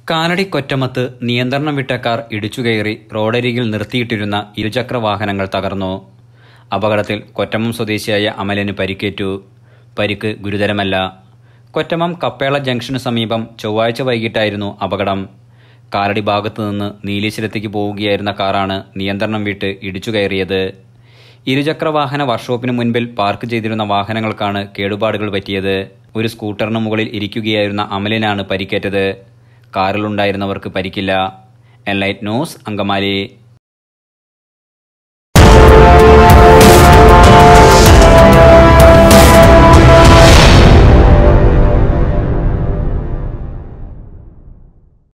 കാലടി കൊറ്റമത്ത് നിയന്ത്രണം വിട്ട കാർ ഇടിച്ചുകയറി റോഡരികിൽ നിർത്തിയിട്ടിരുന്ന ഇരുചക്ര വാഹനങ്ങൾ തകർന്നു അപകടത്തിൽ കൊറ്റമം സ്വദേശിയായ അമലന് പരിക്കേറ്റു പരിക്ക് ഗുരുതരമല്ല കൊറ്റമം കപ്പേള ജംഗ്ഷനു സമീപം ചൊവ്വാഴ്ച വൈകിട്ടായിരുന്നു അപകടം കാലടി ഭാഗത്തു നിന്ന് നീലേശ്വരത്തേക്ക് പോവുകയായിരുന്ന കാറാണ് നിയന്ത്രണം വിട്ട് ഇടിച്ചുകയറിയത് ഇരുചക്ര വാഹന വർക്ക്ഷോപ്പിന് മുൻപിൽ പാർക്ക് ചെയ്തിരുന്ന വാഹനങ്ങൾക്കാണ് കേടുപാടുകൾ പറ്റിയത് ഒരു സ്കൂട്ടറിന് മുകളിൽ ഇരിക്കുകയായിരുന്ന അമലിനാണ് പരിക്കേറ്റത് കാറിലുണ്ടായിരുന്നവർക്ക് പരിക്കില്ല എൻലൈറ്റ് ന്യൂസ് അങ്കമാലി